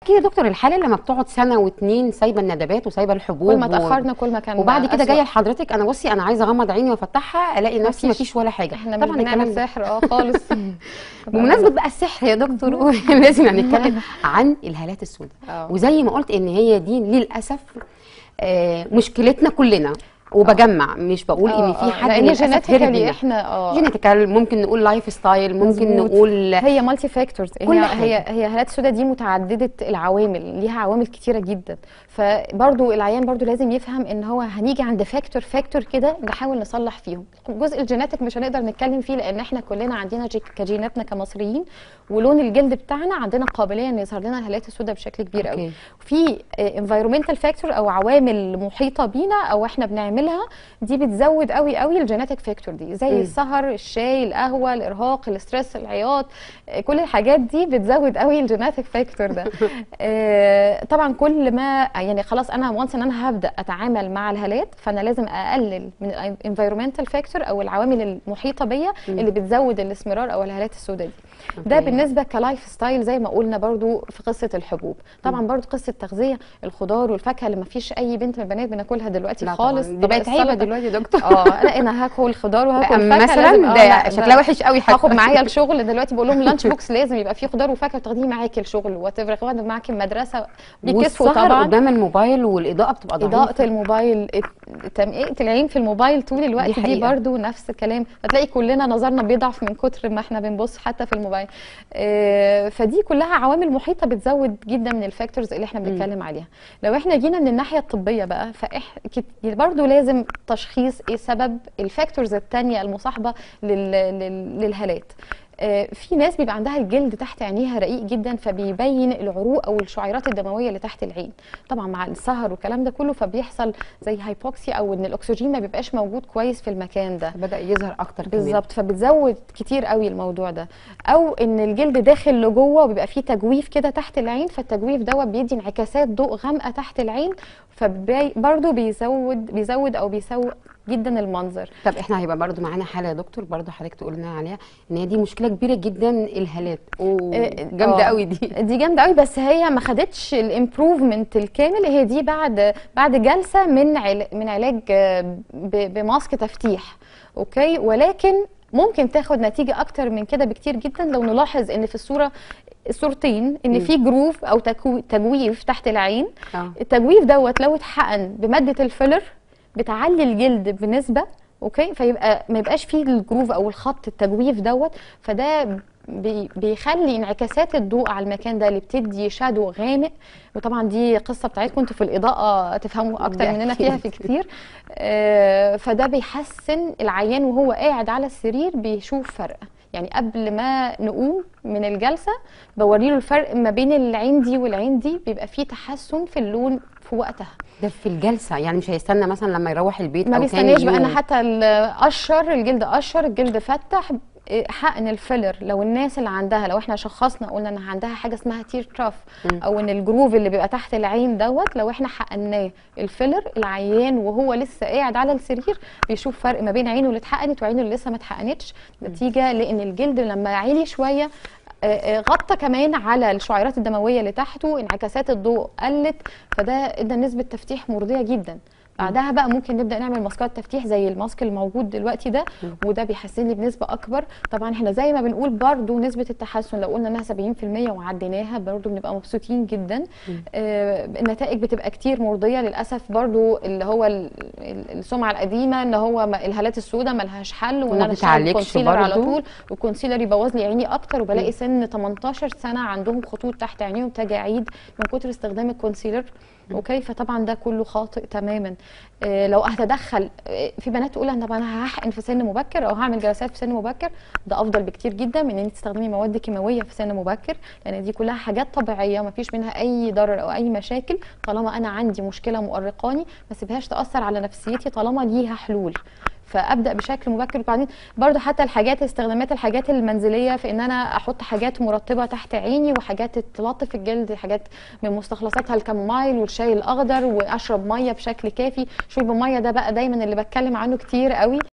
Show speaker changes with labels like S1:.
S1: اكيد يا دكتور الحاله لما بتقعد سنه واتنين سايبه الندبات وسايبه الحبوب
S2: كل ما
S1: و-
S2: اتاخرنا كل ما كان
S1: وبعد كده
S2: أسوأ.
S1: جايه لحضرتك انا بصي انا عايزه اغمض عيني وافتحها الاقي نفسي
S2: مفيش.
S1: مفيش ولا حاجه
S2: احنا طبعا
S1: الكلام
S2: بنعمل
S1: ده-
S2: سحر اه خالص
S1: بمناسبه بقى السحر يا دكتور لازم هنتكلم عن الهالات السوداء
S2: آه.
S1: وزي ما قلت ان هي دي للاسف آه، مشكلتنا كلنا وبجمع مش بقول ان في حد
S2: لان
S1: للاسف هرب
S2: جينيتيكالي
S1: منها.
S2: احنا اه
S1: جينيتيكال ممكن نقول لايف ستايل ممكن
S2: مظبوط.
S1: نقول
S2: هي مالتي فاكتورز
S1: كل
S2: هي
S1: حاجة.
S2: هي هي هالات السوداء دي متعدده العوامل ليها عوامل كتيره جدا فبرضو العيان برضو لازم يفهم ان هو هنيجي عند فاكتور فاكتور كده نحاول نصلح فيهم جزء الجيناتيك مش هنقدر نتكلم فيه لان احنا كلنا عندنا جي- كجيناتنا كمصريين ولون الجلد بتاعنا عندنا قابليه ان يظهر لنا الهالات السوداء بشكل كبير قوي
S1: أوكي.
S2: في انفايرمنتال فاكتور او عوامل محيطه بينا او احنا بنعملها دي بتزود قوي قوي الجيناتيك فاكتور دي زي
S1: مم.
S2: السهر الشاي القهوه الارهاق الاسترس العياط آه، كل الحاجات دي بتزود قوي الجيناتيك فاكتور ده آه، طبعا كل ما يعني خلاص انا وانس ان انا هبدا اتعامل مع الهالات فانا لازم اقلل من الانفايرمنتال فاكتور او العوامل المحيطه بيا اللي بتزود الاستمرار او الهالات السوداء دي ده
S1: أوكي.
S2: بالنسبه كلايف ستايل زي ما قلنا برضو في قصه الحبوب طبعا برضو قصه تغذيه الخضار والفاكهه اللي ما فيش اي بنت من البنات بناكلها دلوقتي
S1: لا طبعاً،
S2: خالص
S1: دي
S2: طبق
S1: بقت عيبه
S2: السلطة.
S1: دلوقتي يا دكتور
S2: اه لا انا هاكل خضار وهاكل
S1: بقى
S2: فاكهه
S1: مثلا
S2: لازم- آه،
S1: ده
S2: لا،
S1: شكلها وحش قوي حتى.
S2: هاخد معايا الشغل دلوقتي بقول لهم لانش بوكس لازم يبقى فيه خضار وفاكهه وتاخديه معاكي الشغل وات ايفر واخده معاكي المدرسه بيكسفوا
S1: والسهر
S2: طبعا
S1: قدام الموبايل والاضاءه بتبقى ضعيفه
S2: اضاءه الموبايل الت- تنقية العين في الموبايل طول الوقت
S1: دي
S2: دي,
S1: حقيقة.
S2: برضو نفس الكلام فتلاقي كلنا نظرنا بيضعف من كتر ما احنا بنبص حتى في الموبايل آه، فدي كلها عوامل محيطه بتزود جدا من الفاكتورز اللي احنا بنتكلم عليها لو احنا جينا من الناحيه الطبيه بقى فإح كت- برضو لازم تشخيص ايه سبب الفاكتورز التانية المصاحبه لل... لل... للهالات آه، في ناس بيبقى عندها الجلد تحت عينيها رقيق جدا فبيبين العروق او الشعيرات الدمويه اللي تحت العين طبعا مع السهر والكلام ده كله فبيحصل زي هايبوكسيا او ان الاكسجين ما بيبقاش موجود كويس في المكان ده
S1: بدا يظهر اكتر كمان.
S2: بالظبط فبتزود كتير قوي الموضوع ده او ان الجلد داخل لجوه وبيبقى فيه تجويف كده تحت العين فالتجويف دوت بيدي انعكاسات ضوء غامقه تحت العين فبرضه بيزود بيزود او بيسوء جدا المنظر
S1: طب احنا هيبقى برضو معانا حاله يا دكتور برضو حضرتك تقول لنا عليها ان هي دي مشكله كبيره جدا الهالات اوه
S2: آه،
S1: جامده
S2: آه.
S1: قوي دي
S2: دي جامده قوي بس هي ما خدتش الامبروفمنت الكامل هي دي بعد بعد جلسه من عل- من علاج آه، ب- بماسك تفتيح اوكي ولكن ممكن تاخد نتيجه اكتر من كده بكتير جدا لو نلاحظ ان في الصوره الصورتين ان في جروف او تكو- تجويف تحت العين
S1: اه
S2: التجويف دوت لو اتحقن بماده الفيلر بتعلي الجلد بنسبه اوكي فيبقى ما يبقاش فيه الجروف او الخط التجويف دوت فده بي بيخلي انعكاسات الضوء على المكان ده اللي بتدي شادو غامق وطبعا دي قصه بتاعتكم انتوا في الاضاءه تفهموا اكتر
S1: ده
S2: مننا
S1: أكيد.
S2: فيها في كتير آه فده بيحسن العيان وهو قاعد على السرير بيشوف فرق يعني قبل ما نقوم من الجلسه بوريله الفرق ما بين العين دي والعين دي بيبقى فيه تحسن في اللون في وقتها
S1: ده في الجلسه يعني مش هيستنى مثلا لما يروح البيت
S2: ما
S1: او تاني
S2: بيستناش بقى
S1: يوم.
S2: انا حتى ال- قشر الجلد قشر الجلد فتح إيه، حقن الفيلر لو الناس اللي عندها لو احنا شخصنا قلنا ان عندها حاجه اسمها تير تراف
S1: مم.
S2: او ان الجروف اللي بيبقى تحت العين دوت لو احنا حقناه الفيلر العيان وهو لسه قاعد على السرير بيشوف فرق ما بين عينه اللي اتحقنت وعينه اللي لسه ما اتحقنتش نتيجه لان الجلد لما عالي شويه آه، آه، غطى كمان على الشعيرات الدمويه اللي تحته انعكاسات الضوء قلت فده ادى نسبه تفتيح مرضيه جدا بعدها بقى ممكن نبدا نعمل ماسكات تفتيح زي الماسك الموجود دلوقتي ده وده بيحسن لي بنسبه اكبر طبعا احنا زي ما بنقول برضو نسبه التحسن لو قلنا انها 70% وعديناها برضو بنبقى مبسوطين جدا آه النتائج بتبقى كتير مرضيه للاسف برضو اللي هو ال- ال- السمعه القديمه ان هو ما- الهالات السوداء ملهاش حل وان
S1: وما
S2: انا اشتغل
S1: بتعالجش
S2: كونسيلر على
S1: برضو.
S2: طول والكونسيلر يبوظ لي عيني اكتر وبلاقي سن 18 سنه عندهم خطوط تحت عينيهم تجاعيد من كتر استخدام الكونسيلر اوكي فطبعا ده كله خاطئ تماما إيه لو هتدخل إيه في بنات تقول انا طب انا هحقن في سن مبكر او هعمل جلسات في سن مبكر ده افضل بكتير جدا من ان انت تستخدمي مواد كيماويه في سن مبكر لان دي كلها حاجات طبيعيه ما فيش منها اي ضرر او اي مشاكل طالما انا عندي مشكله مؤرقاني ما سيبهاش تاثر على نفسيتي طالما ليها حلول فابدا بشكل مبكر وبعدين برضو حتى الحاجات استخدامات الحاجات المنزليه في ان انا احط حاجات مرطبه تحت عيني وحاجات تلطف الجلد حاجات من مستخلصاتها الكامومايل والشاي الاخضر واشرب ميه بشكل كافي شرب الميه ده بقى دايما اللي بتكلم عنه كتير قوي